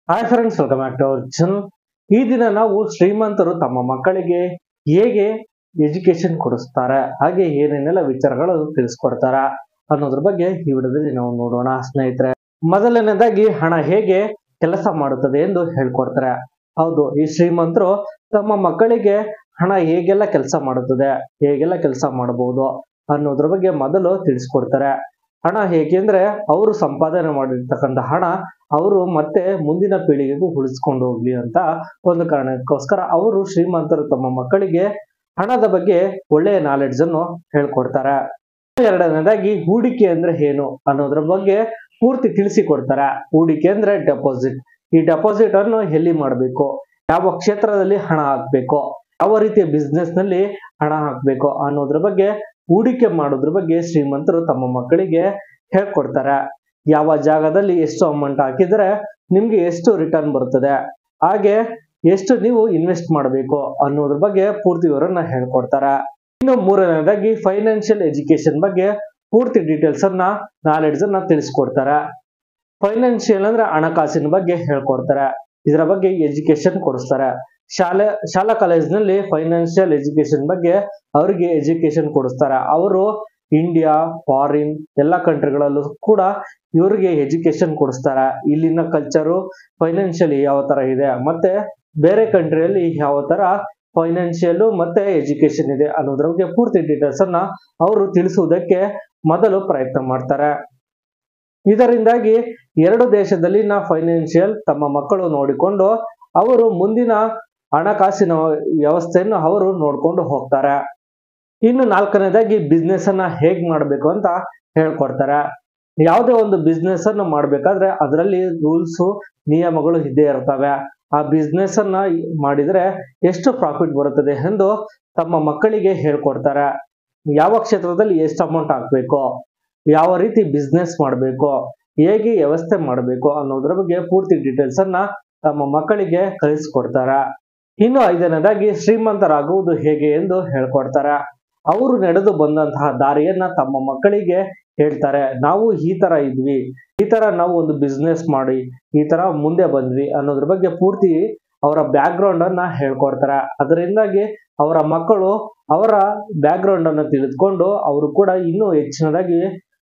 hi friends welcome back to our channel ಈ ದಿನ ನಾವು ಶ್ರೀಮಂತರು ತಮ್ಮ ಮಕ್ಕಳಿಗೆ ಹೇಗೆ ಎಜುಕೇಶನ್ ಕೊಡಿಸ್ತಾರೆ ಹಾಗೆ ಏನೇನೆಲ್ಲ ವಿಚಾರಗಳು ತಿಳಿಸ್ಕೊಡ್ತಾರ ಅನ್ನೋದ್ರ ಬಗ್ಗೆ ಈ ವಿಡಿಯೋದಲ್ಲಿ ನಾವು ನೋಡೋಣ ಸ್ನೇಹಿತರೆ ಮೊದಲನೇದಾಗಿ ಹಣ ಹೇಗೆ ಕೆಲಸ ಮಾಡುತ್ತದೆ ಎಂದು ಹೇಳ್ಕೊಡ್ತಾರೆ ಹೌದು ಈ ಶ್ರೀಮಂತರು ತಮ್ಮ ಮಕ್ಕಳಿಗೆ ಹಣ ಹೇಗೆಲ್ಲ ಕೆಲಸ ಮಾಡುತ್ತದೆ ಹೇಗೆಲ್ಲ ಕೆಲಸ ಮಾಡಬಹುದು ಅನ್ನೋದ್ರ ಬಗ್ಗೆ ಮೊದಲು ತಿಳಿಸ್ಕೊಡ್ತಾರೆ ಹಣ ಹೇಗೆಂದ್ರೆ ಅವರು ಸಂಪಾದನೆ ಮಾಡಿರ್ತಕ್ಕಂಥ ಹಣ ಅವರು ಮತ್ತೆ ಮುಂದಿನ ಪೀಳಿಗೆಗೂ ಉಳಿಸ್ಕೊಂಡು ಹೋಗ್ಲಿ ಅಂತ ಒಂದು ಕಾರಣಕ್ಕೋಸ್ಕರ ಅವರು ಶ್ರೀಮಂತರು ತಮ್ಮ ಮಕ್ಕಳಿಗೆ ಹಣದ ಬಗ್ಗೆ ಒಳ್ಳೆಯ ನಾಲೆಡ್ಜ್ ಅನ್ನು ಹೇಳ್ಕೊಡ್ತಾರೆ ಎರಡನೇದಾಗಿ ಹೂಡಿಕೆ ಅಂದ್ರೆ ಏನು ಅನ್ನೋದ್ರ ಬಗ್ಗೆ ಪೂರ್ತಿ ತಿಳಿಸಿ ಕೊಡ್ತಾರೆ ಹೂಡಿಕೆ ಅಂದ್ರೆ ಡೆಪಾಸಿಟ್ ಈ ಡೆಪಾಸಿಟ್ ಅನ್ನು ಎಲ್ಲಿ ಮಾಡಬೇಕು ಯಾವ ಕ್ಷೇತ್ರದಲ್ಲಿ ಹಣ ಹಾಕ್ಬೇಕು ಯಾವ ರೀತಿಯ ಬಿಸ್ನೆಸ್ ನಲ್ಲಿ ಹಣ ಹಾಕ್ಬೇಕು ಅನ್ನೋದ್ರ ಬಗ್ಗೆ ಹೂಡಿಕೆ ಮಾಡೋದ್ರ ಬಗ್ಗೆ ಶ್ರೀಮಂತರು ತಮ್ಮ ಮಕ್ಕಳಿಗೆ ಹೇಳ್ಕೊಡ್ತಾರೆ ಯಾವ ಜಾಗದಲ್ಲಿ ಎಷ್ಟು ಅಮೌಂಟ್ ಹಾಕಿದ್ರೆ ನಿಮ್ಗೆ ಎಷ್ಟು ರಿಟರ್ನ್ ಬರ್ತದೆ ಹಾಗೆ ಎಷ್ಟು ನೀವು ಇನ್ವೆಸ್ಟ್ ಮಾಡಬೇಕು ಅನ್ನೋದ್ರ ಬಗ್ಗೆ ಪೂರ್ತಿ ವಿವರನ್ನ ಹೇಳ್ಕೊಡ್ತಾರೆ ಇನ್ನು ಮೂರನೇದಾಗಿ ಫೈನಾನ್ಷಿಯಲ್ ಎಜುಕೇಶನ್ ಬಗ್ಗೆ ಪೂರ್ತಿ ಡೀಟೇಲ್ಸ್ ಅನ್ನ ನಾಲೆಡ್ಜ್ ಅನ್ನ ತಿಳಿಸ್ಕೊಡ್ತಾರೆ ಫೈನಾನ್ಷಿಯಲ್ ಅಂದ್ರೆ ಹಣಕಾಸಿನ ಬಗ್ಗೆ ಹೇಳ್ಕೊಡ್ತಾರೆ ಇದರ ಬಗ್ಗೆ ಎಜುಕೇಶನ್ ಕೊಡಿಸ್ತಾರೆ ಶಾಲೆ ಶಾಲಾ ಕಾಲೇಜಿನಲ್ಲಿ ಫೈನಾನ್ಷಿಯಲ್ ಎಜುಕೇಶನ್ ಬಗ್ಗೆ ಅವರಿಗೆ ಎಜುಕೇಶನ್ ಕೊಡಿಸ್ತಾರೆ ಅವರು ಇಂಡಿಯಾ ಫಾರಿನ್ ಎಲ್ಲ ಕಂಟ್ರಿಗಳಲ್ಲೂ ಕೂಡ ಇವರಿಗೆ ಎಜುಕೇಶನ್ ಕೊಡಿಸ್ತಾರೆ ಇಲ್ಲಿನ ಕಲ್ಚರು ಫೈನಾನ್ಷಿಯಲಿ ಯಾವ ತರ ಇದೆ ಮತ್ತೆ ಬೇರೆ ಕಂಟ್ರಿಯಲ್ಲಿ ಯಾವ ತರ ಫೈನಾನ್ಷಿಯಲ್ ಮತ್ತೆ ಎಜುಕೇಶನ್ ಇದೆ ಅನ್ನೋದ್ರ ಬಗ್ಗೆ ಪೂರ್ತಿ ಡೀಟೇಲ್ಸ್ ಅನ್ನ ಅವರು ತಿಳಿಸುವುದಕ್ಕೆ ಮೊದಲು ಪ್ರಯತ್ನ ಮಾಡ್ತಾರೆ ಇದರಿಂದಾಗಿ ಎರಡು ದೇಶದಲ್ಲಿನ ಫೈನಾನ್ಷಿಯಲ್ ತಮ್ಮ ಮಕ್ಕಳು ನೋಡಿಕೊಂಡು ಅವರು ಮುಂದಿನ ಹಣಕಾಸಿನ ವ್ಯವಸ್ಥೆಯನ್ನು ಅವರು ನೋಡ್ಕೊಂಡು ಹೋಗ್ತಾರೆ ಇನ್ನು ನಾಲ್ಕನೇದಾಗಿ ಬಿಸ್ನೆಸ್ ಅನ್ನ ಹೇಗ್ ಮಾಡಬೇಕು ಅಂತ ಹೇಳ್ಕೊಡ್ತಾರೆ ಯಾವುದೇ ಒಂದು ಬಿಸ್ನೆಸ್ ಅನ್ನು ಮಾಡ್ಬೇಕಾದ್ರೆ ಅದರಲ್ಲಿ ರೂಲ್ಸ್ ನಿಯಮಗಳು ಇದ್ದೇ ಇರ್ತವೆ ಆ ಬಿಸ್ನೆಸ್ ಅನ್ನ ಮಾಡಿದ್ರೆ ಎಷ್ಟು ಪ್ರಾಫಿಟ್ ಬರುತ್ತದೆ ಎಂದು ತಮ್ಮ ಮಕ್ಕಳಿಗೆ ಹೇಳ್ಕೊಡ್ತಾರೆ ಯಾವ ಕ್ಷೇತ್ರದಲ್ಲಿ ಎಷ್ಟು ಅಮೌಂಟ್ ಹಾಕ್ಬೇಕು ಯಾವ ರೀತಿ ಬಿಸ್ನೆಸ್ ಮಾಡಬೇಕು ಹೇಗೆ ವ್ಯವಸ್ಥೆ ಮಾಡಬೇಕು ಅನ್ನೋದ್ರ ಬಗ್ಗೆ ಪೂರ್ತಿ ಡೀಟೇಲ್ಸ್ ಅನ್ನ ತಮ್ಮ ಮಕ್ಕಳಿಗೆ ಕಲಿಸ್ಕೊಡ್ತಾರೆ ಇನ್ನು ಐದನೇದಾಗಿ ಶ್ರೀಮಂತರಾಗುವುದು ಹೇಗೆ ಎಂದು ಹೇಳ್ಕೊಡ್ತಾರೆ ಅವರು ನಡೆದು ಬಂದಂತಹ ದಾರಿಯನ್ನ ತಮ್ಮ ಮಕ್ಕಳಿಗೆ ಹೇಳ್ತಾರೆ ನಾವು ಈ ತರ ಇದ್ವಿ ಈ ತರ ನಾವು ಒಂದು ಬಿಸ್ನೆಸ್ ಮಾಡಿ ಈ ತರ ಮುಂದೆ ಬಂದ್ವಿ ಅನ್ನೋದ್ರ ಬಗ್ಗೆ ಪೂರ್ತಿ ಅವರ ಬ್ಯಾಕ್ ಗ್ರೌಂಡ್ ಅನ್ನ ಹೇಳ್ಕೊಡ್ತಾರೆ ಅದರಿಂದಾಗಿ ಅವರ ಮಕ್ಕಳು ಅವರ ಬ್ಯಾಕ್ ಗ್ರೌಂಡ್ ಅನ್ನು ತಿಳಿದುಕೊಂಡು ಅವರು ಕೂಡ ಇನ್ನೂ ಹೆಚ್ಚಿನದಾಗಿ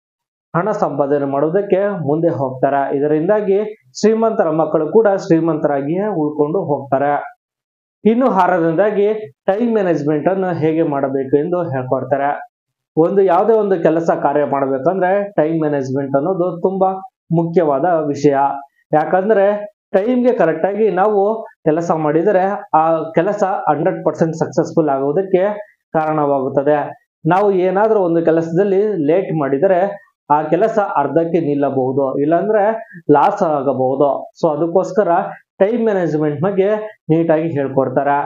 ಹಣ ಸಂಪಾದನೆ ಮಾಡೋದಕ್ಕೆ ಮುಂದೆ ಹೋಗ್ತಾರೆ ಇದರಿಂದಾಗಿ ಶ್ರೀಮಂತರ ಮಕ್ಕಳು ಕೂಡ ಶ್ರೀಮಂತರಾಗಿಯೇ ಉಳ್ಕೊಂಡು ಹೋಗ್ತಾರೆ ಇನ್ನು ಆರನೇದಾಗಿ ಟೈಮ್ ಮ್ಯಾನೇಜ್ಮೆಂಟ್ ಅನ್ನು ಹೇಗೆ ಮಾಡಬೇಕು ಎಂದು ಹೇಳ್ಕೊಡ್ತಾರೆ ಒಂದು ಯಾವುದೇ ಒಂದು ಕೆಲಸ ಕಾರ್ಯ ಮಾಡಬೇಕಂದ್ರೆ ಟೈಮ್ ಮ್ಯಾನೇಜ್ಮೆಂಟ್ ಅನ್ನೋದು ತುಂಬಾ ಮುಖ್ಯವಾದ ವಿಷಯ ಯಾಕಂದ್ರೆ ಟೈಮ್ಗೆ ಕರೆಕ್ಟ್ ಆಗಿ ನಾವು ಕೆಲಸ ಮಾಡಿದರೆ ಆ ಕೆಲಸ ಹಂಡ್ರೆಡ್ ಪರ್ಸೆಂಟ್ ಸಕ್ಸಸ್ಫುಲ್ ಆಗುವುದಕ್ಕೆ ಕಾರಣವಾಗುತ್ತದೆ ನಾವು ಏನಾದ್ರೂ ಒಂದು ಕೆಲಸದಲ್ಲಿ ಲೇಟ್ ಮಾಡಿದರೆ ಆ ಕೆಲಸ ಅರ್ಧಕ್ಕೆ ನಿಲ್ಲಬಹುದು ಇಲ್ಲಾಂದ್ರೆ ಲಾಸ್ ಆಗಬಹುದು ಸೊ ಅದಕ್ಕೋಸ್ಕರ ಟೈಮ್ ಮ್ಯಾನೇಜ್ಮೆಂಟ್ ಬಗ್ಗೆ ನೀಟಾಗಿ ಹೇಳ್ಕೊಡ್ತಾರೆ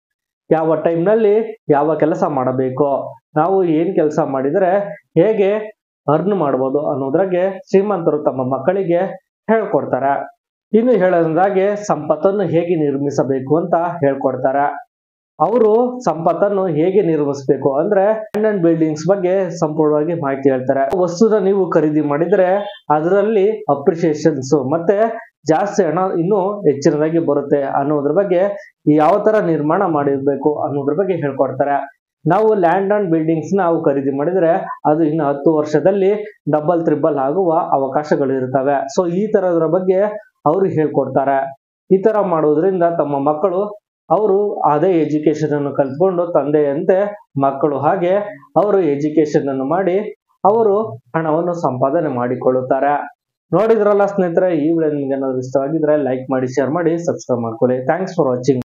ಯಾವ ಟೈಮ್ನಲ್ಲಿ ಯಾವ ಕೆಲಸ ಮಾಡಬೇಕು ನಾವು ಏನ್ ಕೆಲಸ ಮಾಡಿದರೆ ಹೇಗೆ ಅರ್ನ್ ಮಾಡ್ಬೋದು ಅನ್ನೋದ್ರಾಗೆ ಶ್ರೀಮಂತರು ತಮ್ಮ ಮಕ್ಕಳಿಗೆ ಹೇಳ್ಕೊಡ್ತಾರೆ ಇನ್ನು ಹೇಳೋದಾಗೆ ಸಂಪತ್ತನ್ನು ಹೇಗೆ ನಿರ್ಮಿಸಬೇಕು ಅಂತ ಹೇಳ್ಕೊಡ್ತಾರೆ ಅವರು ಸಂಪತ್ತನ್ನು ಹೇಗೆ ನಿರ್ಮಿಸಬೇಕು ಅಂದ್ರೆ ಲ್ಯಾಂಡ್ ಅಂಡ್ ಬಿಲ್ಡಿಂಗ್ಸ್ ಬಗ್ಗೆ ಸಂಪೂರ್ಣವಾಗಿ ಮಾಹಿತಿ ಹೇಳ್ತಾರೆ ವಸ್ತುನ ನೀವು ಖರೀದಿ ಮಾಡಿದ್ರೆ ಅದರಲ್ಲಿ ಅಪ್ರಿಸಿಯೇಷನ್ಸ್ ಮತ್ತೆ ಜಾಸ್ತಿ ಹಣ ಇನ್ನೂ ಹೆಚ್ಚಿನದಾಗಿ ಬರುತ್ತೆ ಅನ್ನೋದ್ರ ಬಗ್ಗೆ ಯಾವ ತರ ನಿರ್ಮಾಣ ಮಾಡಿರ್ಬೇಕು ಅನ್ನೋದ್ರ ಬಗ್ಗೆ ಹೇಳ್ಕೊಡ್ತಾರೆ ನಾವು ಲ್ಯಾಂಡ್ ಅಂಡ್ ಬಿಲ್ಡಿಂಗ್ಸ್ ನಾವು ಖರೀದಿ ಮಾಡಿದ್ರೆ ಅದು ಇನ್ನು ಹತ್ತು ವರ್ಷದಲ್ಲಿ ಡಬಲ್ ತ್ರಿಬಲ್ ಆಗುವ ಅವಕಾಶಗಳು ಇರ್ತವೆ ಸೊ ಈ ತರದ್ರ ಬಗ್ಗೆ ಅವರು ಹೇಳ್ಕೊಡ್ತಾರೆ ಈ ತರ ಮಾಡೋದ್ರಿಂದ ತಮ್ಮ ಮಕ್ಕಳು ಅವರು ಅದೇ ಎಜುಕೇಶನ್ ಅನ್ನು ಕಲ್ತ್ಕೊಂಡು ತಂದೆಯಂತೆ ಮಕ್ಕಳು ಹಾಗೆ ಅವರು ಎಜುಕೇಶನ್ ಅನ್ನು ಮಾಡಿ ಅವರು ಹಣವನ್ನು ಸಂಪಾದನೆ ಮಾಡಿಕೊಳ್ಳುತ್ತಾರೆ ನೋಡಿದ್ರಲ್ಲ ಸ್ನೇಹಿತರೆ ಈ ವಿಡಿಯೋ ನಿಮ್ಗೆ ಏನಾದ್ರು ಇಷ್ಟವಾಗಿದ್ರೆ ಲೈಕ್ ಮಾಡಿ ಶೇರ್ ಮಾಡಿ ಸಬ್ಸ್ಕ್ರೈಬ್ ಮಾಡ್ಕೊಳ್ಳಿ ಥ್ಯಾಂಕ್ಸ್ ಫಾರ್ ವಾಚಿಂಗ್